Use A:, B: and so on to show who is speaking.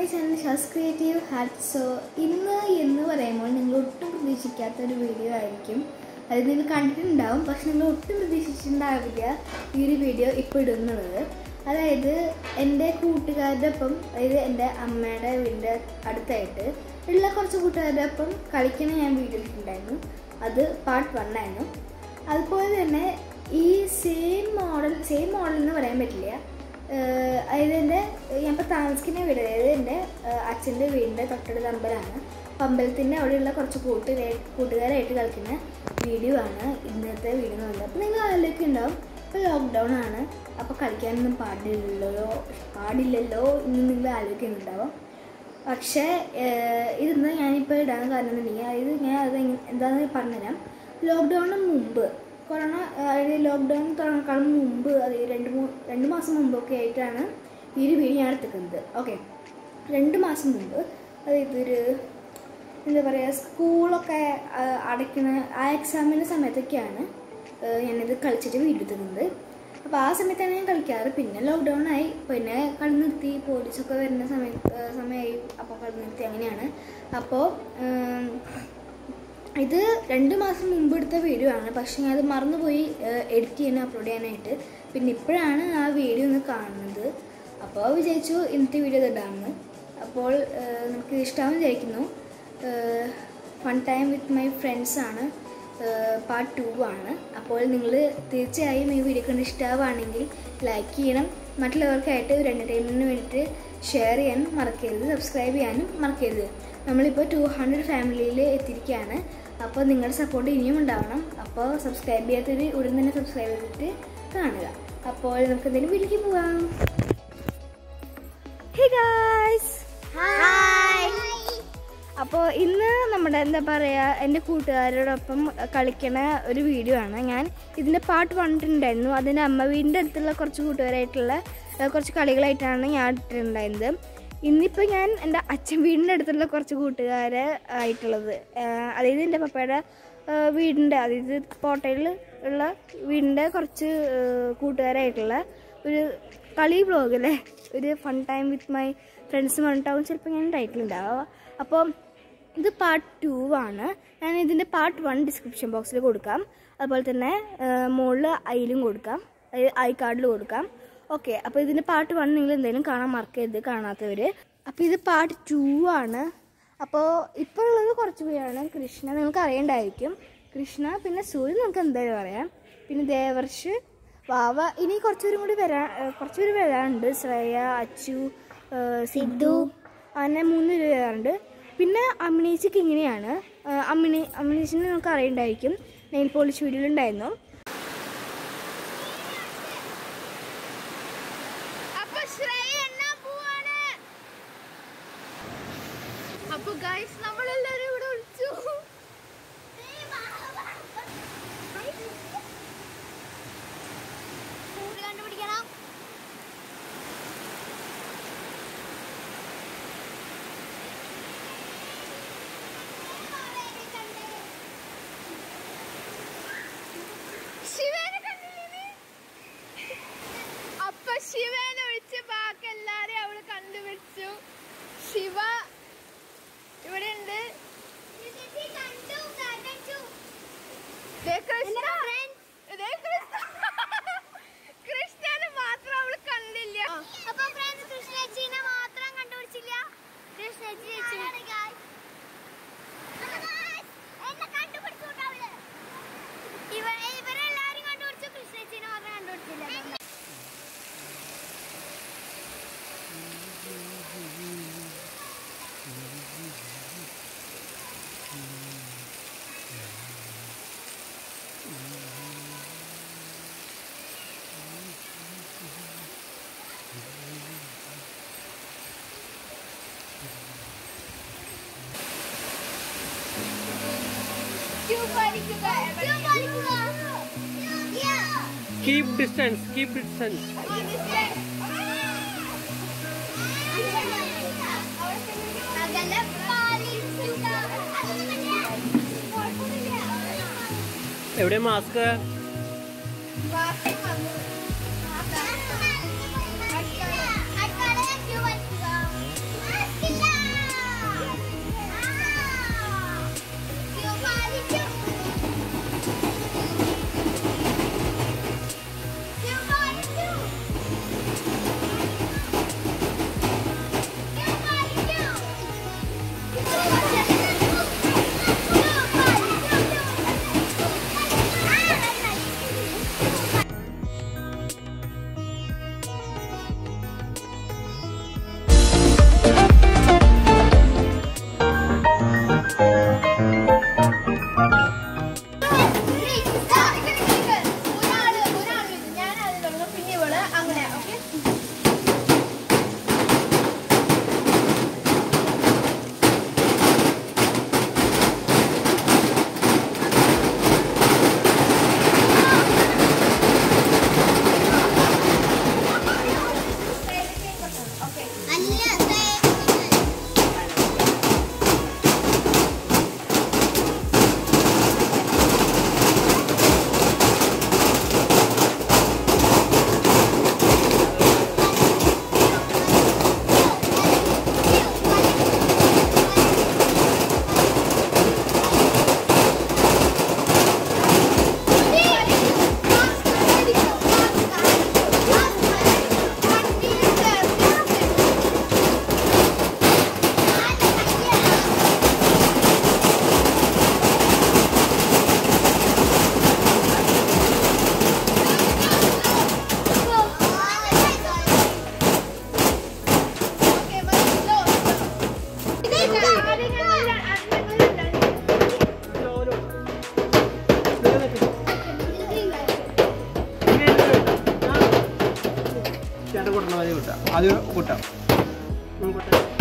A: My channel ഷാസ് creative hat so ഇന്ന് എന്ന് പറയുമ്പോൾ നിങ്ങൾ ഒട്ടും പ്രതീക്ഷിക്കാത്ത ഒരു വീഡിയോ ആയിരിക്കും അത് നിങ്ങൾ കണ്ടിട്ടുണ്ടാവും പക്ഷെ നിങ്ങൾ ഒട്ടും പ്രതീക്ഷിച്ചിട്ടുണ്ടാവില്ല ഈ ഒരു വീഡിയോ ഇപ്പോൾ ഇടുന്നത് അതായത് എൻ്റെ കൂട്ടുകാരുടെ ഒപ്പം അതായത് എൻ്റെ അമ്മയുടെ വീടിൻ്റെ അടുത്തായിട്ട് ഉള്ള കുറച്ച് കൂട്ടുകാരുടെ ഒപ്പം കളിക്കണ ഞാൻ വീഡിയോ ഇട്ടിട്ടുണ്ടായിരുന്നു അത് പാർട്ട് വൺ ആയിരുന്നു അതുപോലെ തന്നെ ഈ സെയിം മോഡൽ സെയിം മോഡൽ എന്ന് പറയാൻ പറ്റില്ല ഏഹ് അതായത് എൻ്റെ ഞാനിപ്പോൾ താമസിക്കുന്ന വീട് അതായത് എൻ്റെ അച്ഛൻ്റെ വീടിൻ്റെ തൊട്ടടുത്ത അമ്പലമാണ് അപ്പോൾ അമ്പലത്തിൻ്റെ അവിടെയുള്ള കുറച്ച് കൂട്ടുകാരെ കൂട്ടുകാരായിട്ട് കളിക്കുന്ന വീഡിയോ ആണ് ഇന്നത്തെ വീഡിയോ എന്ന് പറയുന്നത് അപ്പോൾ നിങ്ങൾ ആലോചിക്കുന്നുണ്ടാവും ഇപ്പോൾ ലോക്ക്ഡൗൺ ആണ് അപ്പോൾ കളിക്കാനൊന്നും പാടില്ലല്ലോ പാടില്ലല്ലോ എന്ന് നിങ്ങൾ ആലോചിക്കുന്നുണ്ടാവും പക്ഷേ ഏഹ് ഇതെന്താ ഞാനിപ്പോൾ ഇടാൻ കാരണം എന്നുണ്ടെങ്കിൽ അതായത് ഞാൻ അത് എങ്ങ- എന്താണെന്ന് പറഞ്ഞുതരാം ലോക്ക്ഡൗണിന് മുമ്പ് കൊറോണ അതായത് ലോക്ക്ഡൗൺ തുടങ്ങാൻ മുമ്പ് അതായത് രണ്ട് മൂ രണ്ട് മാസം മുമ്പൊക്കെ ആയിട്ടാണ് ഈ ഒരു വീഡിയോ ഞാൻ എടുത്തിരിക്കുന്നത് ഓക്കെ രണ്ട് മാസം മുമ്പ് അതായത് ഒരു എന്താ പറയുക സ്കൂളൊക്കെ ആ, അടയ്ക്കുന്ന ആ എക്സാമിൻ്റെ സമയത്തൊക്കെയാണ് ഏഹ് ഞാനിത് കളിച്ചിട്ട് വീഡിയോ എടുത്തിരുന്നത് അപ്പോൾ ആ സമയത്താണ് ഞാൻ കളിക്കാറ് പിന്നെ ലോക്ക്ഡൗൺ ആയി പിന്നെ കളി നിർത്തി പോലീസൊക്കെ വരുന്ന സമയത്ത് ഏഹ് സമയമായി അപ്പോൾ കളി നിർത്തി അങ്ങനെയാണ് അപ്പോൾ ഏം, ഇത് രണ്ട് മാസം മുമ്പ് എടുത്ത വീഡിയോ ആണ് പക്ഷേ ഞാൻ അത് മറന്നുപോയി എഡിറ്റ് ചെയ്യാൻ അപ്ലോഡ് ചെയ്യാനായിട്ട് പിന്നെ ഇപ്പോഴാണ് ആ വീഡിയോ ഒന്ന് കാണുന്നത് അപ്പോൾ വിചാരിച്ചു ഇന്നത്തെ വീഡിയോ ഇടാമെന്ന് അപ്പോൾ ഏഹ്, നമുക്ക് ഇഷ്ടമാവും വിചാരിക്കുന്നു fun time with my friends ആണ് പാർട്ട് ടു ആണ് അപ്പോൾ നിങ്ങൾ തീർച്ചയായും ഈ വീഡിയോ കണ്ട് ഇഷ്ടമാവുകയാണെങ്കിൽ ലൈക്ക് ചെയ്യണം മറ്റുള്ളവർക്കായിട്ട് ഒരു എൻ്റർടൈൻമെൻറ്റിന് വേണ്ടിയിട്ട് ഷെയർ ചെയ്യാനും മറക്കരുത് സബ്സ്ക്രൈബ് ചെയ്യാനും മറക്കരുത് നമ്മളിപ്പോൾ ടു ഹൺഡ്രഡ് ഫാമിലിയിൽ എത്തിയിരിക്കുകയാണ് അപ്പോൾ നിങ്ങളുടെ സപ്പോർട്ട് ഇനിയും ഉണ്ടാവണം അപ്പോൾ സബ്സ്ക്രൈബ് ചെയ്യാത്തൊരു ഉടൻ തന്നെ സബ്സ്ക്രൈബ് ചെയ്തിട്ട് കാണുക അപ്പോൾ നമുക്ക് എന്തെങ്കിലും വീട്ടിലേക്ക് പോവാം ഹേ ഗായ്സ് ഹായ് അപ്പോൾ ഇന്ന് നമ്മുടെ എന്താ പറയുക എൻ്റെ കൂട്ടുകാരോടൊപ്പം കളിക്കണ ഒരു വീഡിയോ ആണ് ഞാൻ ഇതിൻ്റെ പാട്ട് പറഞ്ഞിട്ടുണ്ടായിരുന്നു അതിൻ്റെ അമ്മ വീടിൻ്റെ അടുത്തുള്ള കുറച്ച് കൂട്ടുകാരായിട്ടുള്ള ഏഹ്, കുറച്ച് കളികളായിട്ടാണ് ഞാൻ ഇട്ടിട്ടുണ്ടായിരുന്നത് ഇന്നിപ്പോൾ ഞാൻ എൻ്റെ അച്ഛൻ വീടിൻ്റെ അടുത്തുള്ള കുറച്ച് കൂട്ടുകാരെ ആയിട്ടുള്ളത് ഏഹ്, അതായത് എൻ്റെ പപ്പയുടെ ഏഹ്, വീടിൻ്റെ അതായത് കോട്ടയിൽ ഉള്ള വീടിൻ്റെ കുറച്ച് ഏഹ്, കൂട്ടുകാരായിട്ടുള്ള ഒരു കളി വ്ളോഗ് അല്ലേ ഒരു fun time with my friends പറഞ്ഞിട്ടാവും ചിലപ്പോൾ ഞാൻ ടൈറ്റിൽ ഉണ്ടാവുക അപ്പോൾ ഇത് പാർട്ട് ടു ആണ് ഞാൻ ഇതിൻ്റെ പാർട്ട് വൺ ഡിസ്ക്രിപ്ഷൻ ബോക്സിൽ കൊടുക്കാം അതുപോലെ തന്നെ മുകളിൽ ഐയിലും കൊടുക്കാം ഐ കാർഡിൽ കൊടുക്കാം ഓക്കെ അപ്പോൾ ഇതിൻ്റെ പാർട്ട് വൺ നിങ്ങൾ എന്തെങ്കിലും കാണാൻ മറക്കരുത് കാണാത്തവർ അപ്പോൾ ഇത് പാർട്ട് ടു ആണ് അപ്പോൾ ഇപ്പോൾ ഉള്ളത് കുറച്ച് പേരാണ് കൃഷ്ണ നിങ്ങൾക്ക് അറിയണ്ടായിരിക്കും കൃഷ്ണ പിന്നെ സൂര്യൻ നമുക്ക് എന്തായാലും അറിയാം പിന്നെ ദേവർഷ് വാവ ഇനി കുറച്ചുപേരും കൂടി വരാൻ കുറച്ച് പേര് വരാനുണ്ട് ശ്രേയ അച്ചു ഏഹ് സിദ്ധു അങ്ങനെ മൂന്ന് പേര് വരാറുണ്ട് പിന്നെ അമ്മിനേച്ചിക്ക് ഇങ്ങനെയാണ് ഏഹ് അമ്മിണി അമ്മിനേച്ചിനെ നമുക്ക് അറിയണ്ടായിരിക്കും നെയിൽ പോളിഷ് വീഡിയോയിലുണ്ടായിരുന്നു
B: അപ്പൊ ശ്രേയ എണ്ണാൻ പോവാണ് അപ്പൊ ഗൈസ് നമ്മളെല്ലാരും ഇവിടെ വിളിച്ചു കണ്ടുപിടിക്കണം ശിവനെ കണ്ടില്ലേ നീ? അപ്പൊ ശിവനെ ഒഴിച്ച് ബാക്കി എല്ലാരെയും അവള് കണ്ടുപിടിച്ചു ശിവ ഇവിടെ ഉണ്ട് ദേ കൃഷ്ണ. ദേ കൃഷ്ണ. കൃഷ്ണനെ മാത്രം അവള് കണ്ടില്ല
C: അപ്പൊ ഫ്രണ്ട്സ് കൃഷ്ണേച്ചിനെ മാത്രം കണ്ടുപിടിച്ചില്ല കൃഷ്ണേച്ചി ചേച്ചി എന്നെ കണ്ടുപിടിച്ചു അവള് ഇവ- ഇവരെല്ലാരും കണ്ടുപിടിച്ചു കൃഷ്ണേച്ചിനെ മാത്രം കണ്ടുപിടിച്ചില്ല
B: ക്യൂ പാലിക്കുക
D: Keep distance, keep distance.
C: അകലെ പാലിക്കുക
D: എവിടെ മാസ്ക്
C: അടുക്കള ക്യൂ വലിക്കുക
D: എന്നിട്ട് കുട്ടണ മതി കൂട്ടാം അത് കൂട്ടാം ഉം, കൂട്ടാം